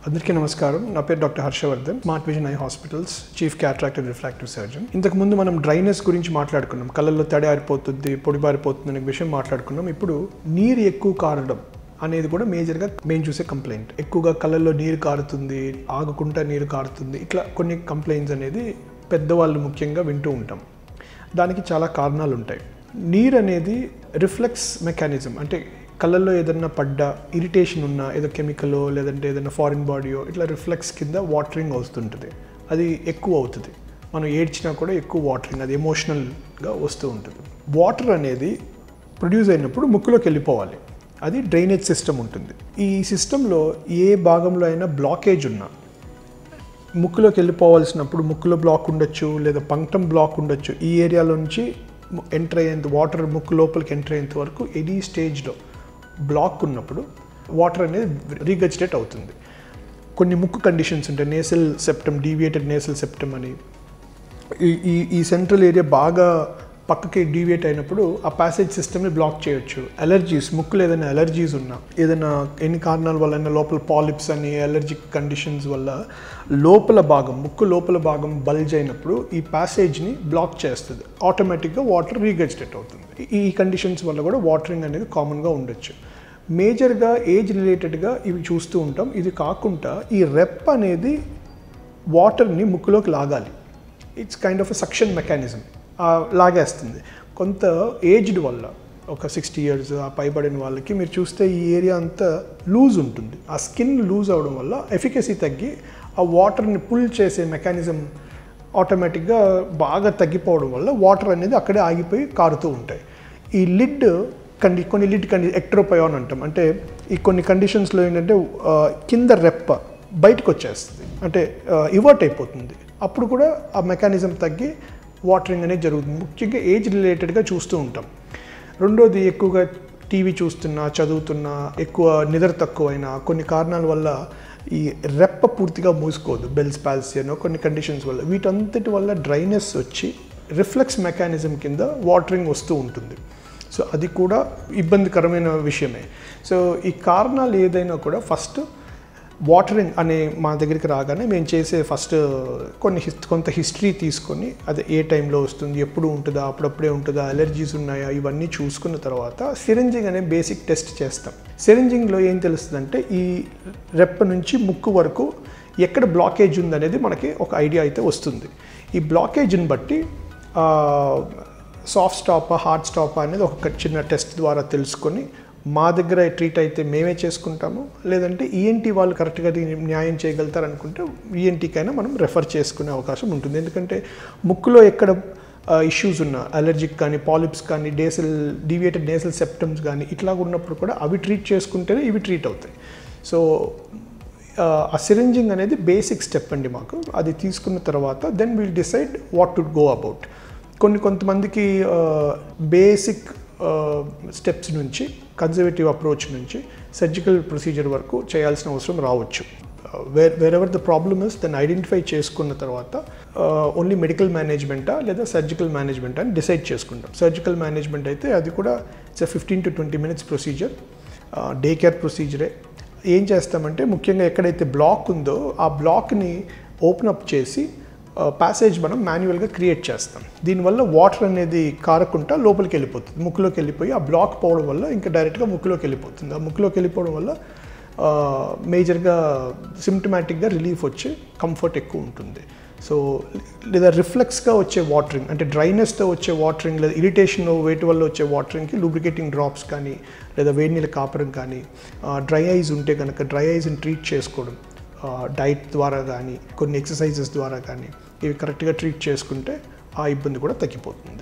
అందరికీ నమస్కారం నా పేరు doctor Harshavardhan smart vision eye hospitals chief cataract and refractive surgeon ఇంతకు ముందు మనం డ్రైనెస్ గురించి మాట్లాడుకున్నాం కళ్ళల్లో తడి ఆరిపోతుంది పొడి బారిపోతుంది అనే విషయం మాట్లాడుకున్నాం ఇప్పుడు నీరు ఎక్కువ కారడం అనేది కూడా మేజర్గా మేము చూసే కంప్లైంట్ ఎక్కువగా కళ్ళల్లో నీరు కారుతుంది ఆగకుండా నీరు కారుతుంది ఇట్లా కొన్ని కంప్లైంట్స్ అనేది పెద్దవాళ్ళు ముఖ్యంగా వింటూ ఉంటాం దానికి చాలా కారణాలు ఉంటాయి నీరు అనేది రిఫ్లెక్స్ మెకానిజం అంటే కళ్ళల్లో ఏదన్నా పడ్డా ఇరిటేషన్ ఉన్నా ఏదో కెమికలో లేదంటే ఏదైనా ఫారిన్ బాడీయో ఇట్లా రిఫ్లెక్స్ కింద వాటరింగ్ వస్తుంటుంది అది ఎక్కువ అవుతుంది మనం ఏడ్చినా కూడా ఎక్కువ వాటరింగ్ అది ఎమోషనల్గా వస్తూ ఉంటుంది వాటర్ అనేది ప్రొడ్యూస్ అయినప్పుడు ముక్కులోకి వెళ్ళిపోవాలి అది డ్రైనేజ్ సిస్టమ్ ఉంటుంది ఈ సిస్టంలో ఏ భాగంలో అయినా బ్లాకేజ్ ఉన్నా ముక్కులోకి వెళ్ళిపోవాల్సినప్పుడు ముక్కులో బ్లాక్ ఉండొచ్చు లేదా పంక్టం బ్లాక్ ఉండొచ్చు ఈ ఏరియాలో నుంచి ఎంటర్ అయ్యేంత వాటర్ ముక్కు లోపలికి ఎంటర్ అయ్యేంత వరకు ఎనీ స్టేజ్లో బ్లాక్ ఉన్నప్పుడు వాటర్ అనేది రీగజిటేట్ అవుతుంది కొన్ని ముక్కు కండిషన్స్ ఉంటాయి nasal septum deviated nasal septum అని ఈ ఈ ఈ సెంట్రల్ ఏరియా బాగా పక్కకి డీవియేట్ అయినప్పుడు ఆ ప్యాసేజ్ సిస్టమ్ని బ్లాక్ చేయొచ్చు అలర్జీస్ ముక్కులో ఏదైనా అలర్జీస్ ఉన్నా ఏదైనా ఎన్ని కారణాల వల్ల లోపల పాలిప్స్ అని అలర్జిక్ కండిషన్స్ వల్ల లోపల భాగం ముక్కు లోపల భాగం బల్జ్ అయినప్పుడు ఈ ప్యాసేజ్ని బ్లాక్ చేస్తుంది ఆటోమేటిక్గా వాటర్ రీగజిటేట్ అవుతుంది ఈ కండిషన్స్ వల్ల కూడా వాటరింగ్ అనేది కామన్గా ఉండొచ్చు మేజర్గా ఏజ్ రిలేటెడ్గా ఇవి చూస్తూ ఉంటాం ఇది కాకుండా ఈ రెప్ అనేది వాటర్ని ముక్కులోకి లాగాలి it's kind of suction mechanism లాగేస్తుంది కొంత ఏజ్డ్ వల్ల ఒక సిక్స్టీ ఇయర్స్ ఆ పైబడిన వాళ్ళకి మీరు చూస్తే ఈ ఏరియా అంతా లూజ్ ఉంటుంది ఆ స్కిన్ లూజ్ అవడం వల్ల ఎఫికసీ తగ్గి ఆ వాటర్ని పుల్ చేసే మెకానిజం ఆటోమేటిక్గా బాగా తగ్గిపోవడం వల్ల వాటర్ అనేది అక్కడే ఆగిపోయి కారుతూ ఉంటాయి ఈ లిడ్ కండి కొన్ని లిడ్ కండి ఎక్ట్రోపయోన్ అంటాం అంటే ఈ కొన్ని కండిషన్స్లో ఏంటంటే ఆ, కింద రెప్ప బయటకు వచ్చేస్తుంది అంటే ఇవర్ట్ అయిపోతుంది అప్పుడు కూడా ఆ మెకానిజం తగ్గి వాటరింగ్ అనేది జరుగుతుంది ముఖ్యంగా ఏజ్ రిలేటెడ్గా చూస్తూ ఉంటాం రెండోది ఎక్కువగా టీవీ చూస్తున్నా చదువుతున్నా ఎక్కువ నిద్ర తక్కువైనా కొన్ని కారణాల వల్ల ఈ రెప్ప పూర్తిగా మూసుకోదు బెల్స్ పాల్సీ అనో కొన్ని కండిషన్స్ వల్ల వీటంతటి వల్ల డ్రైనెస్ వచ్చి రిఫ్లెక్స్ మెకానిజం కింద వాటరింగ్ వస్తూ ఉంటుంది సో అది కూడా ఇబ్బందికరమైన విషయమే సో ఈ కారణాలు ఏదైనా కూడా ఫస్ట్ వాటరింగ్ అనే మా దగ్గరికి రాగానే మేము చేసే ఫస్ట్ కొన్ని హిస్ కొంత హిస్టరీ తీసుకొని అది ఏ టైంలో వస్తుంది ఎప్పుడు ఉంటుందా అప్పుడప్పుడే ఉంటుందా అలర్జీస్ ఉన్నాయా ఇవన్నీ చూసుకున్న తర్వాత సిరంజింగ్ అనే బేసిక్ టెస్ట్ చేస్తాం సిరంజింగ్లో ఏం తెలుస్తుందంటే ఈ రెప్ప నుంచి ముక్కు వరకు ఎక్కడ బ్లాకేజ్ ఉందనేది మనకి ఒక ఐడియా అయితే వస్తుంది ఈ బ్లాకేజ్ని బట్టి ఆ, సాఫ్ట్ స్టాపా హార్డ్ స్టాపా అనేది ఒక చిన్న టెస్ట్ ద్వారా తెలుసుకొని మా దగ్గర ట్రీట్ అయితే మేమే చేసుకుంటాము లేదంటే ఈఎన్టీ వాళ్ళు కరెక్ట్గా దీన్ని న్యాయం చేయగలుగుతారు అనుకుంటే ఈఎన్టీకైనా మనం రెఫర్ చేసుకునే అవకాశం ఉంటుంది ఎందుకంటే ముక్కులో ఎక్కడ ఇష్యూస్ ఉన్న అలర్జిక్ కానీ పాలిప్స్ కానీ డేసల్ డీవియేటెడ్ నేసల్ సెప్టమ్స్ కానీ ఇట్లా ఉన్నప్పుడు కూడా అవి ట్రీట్ చేసుకుంటేనే ఇవి ట్రీట్ అవుతాయి సో ఆ సిరింజింగ్ అనేది బేసిక్ స్టెప్ అండి మాకు అది తీసుకున్న తర్వాత then will decide what to go about కొన్ని కొంతమందికి బేసిక్ స్టెప్స్ నుంచి కన్జర్వేటివ్ అప్రోచ్ నుంచి సర్జికల్ ప్రొసీజర్ వరకు చేయాల్సిన అవసరం రావచ్చు where wherever the problem is దాన్ని ఐడెంటిఫై చేసుకున్న తర్వాత ఓన్లీ మెడికల్ మేనేజ్మెంటా లేదా సర్జికల్ మేనేజ్మెంట్ అని డిసైడ్ చేసుకుంటాం సర్జికల్ మేనేజ్మెంట్ అయితే అది కూడా it's fifteen to twenty minutes procedure day care ప్రొసీజరే ఏం చేస్తామంటే ముఖ్యంగా ఎక్కడైతే బ్లాక్ ఉందో ఆ బ్లాక్ని ఓపెన్ అప్ చేసి ప్యాసేజ్ మనం మాన్యువల్గా క్రియేట్ చేస్తాం దీనివల్ల వాటర్ అనేది కారకుండా లోపలికి వెళ్ళిపోతుంది ముక్కులోకి వెళ్ళిపోయి ఆ బ్లాక్ పోవడం వల్ల ఇంకా డైరెక్ట్గా ముక్కులోకి వెళ్ళిపోతుంది ఆ ముక్కులోకి వెళ్ళిపోవడం వల్ల మేజర్గా సిమ్టమాటిక్గా రిలీఫ్ వచ్చి కంఫర్ట్ ఎక్కువ ఉంటుంది సో లేదా రిఫ్లెక్స్గా వచ్చే వాటరింగ్ అంటే డ్రైనెస్తో వచ్చే వాటరింగ్ లేదా ఇరిటేషన్ వేటి వల్ల వచ్చే వాటరింగ్కి లూబ్రికేటింగ్ డ్రాప్స్ కానీ లేదా వేడి నీళ్ళ కాపరం కానీ డ్రై ఐస్ ఉంటే కనుక డ్రై ఐస్ని ట్రీట్ చేసుకోవడం డైట్ ద్వారా కానీ కొన్ని ఎక్సర్సైజెస్ ద్వారా కానీ ఇవి కరెక్ట్గా ట్రీట్ చేసుకుంటే ఆ ఇబ్బంది కూడా తగ్గిపోతుంది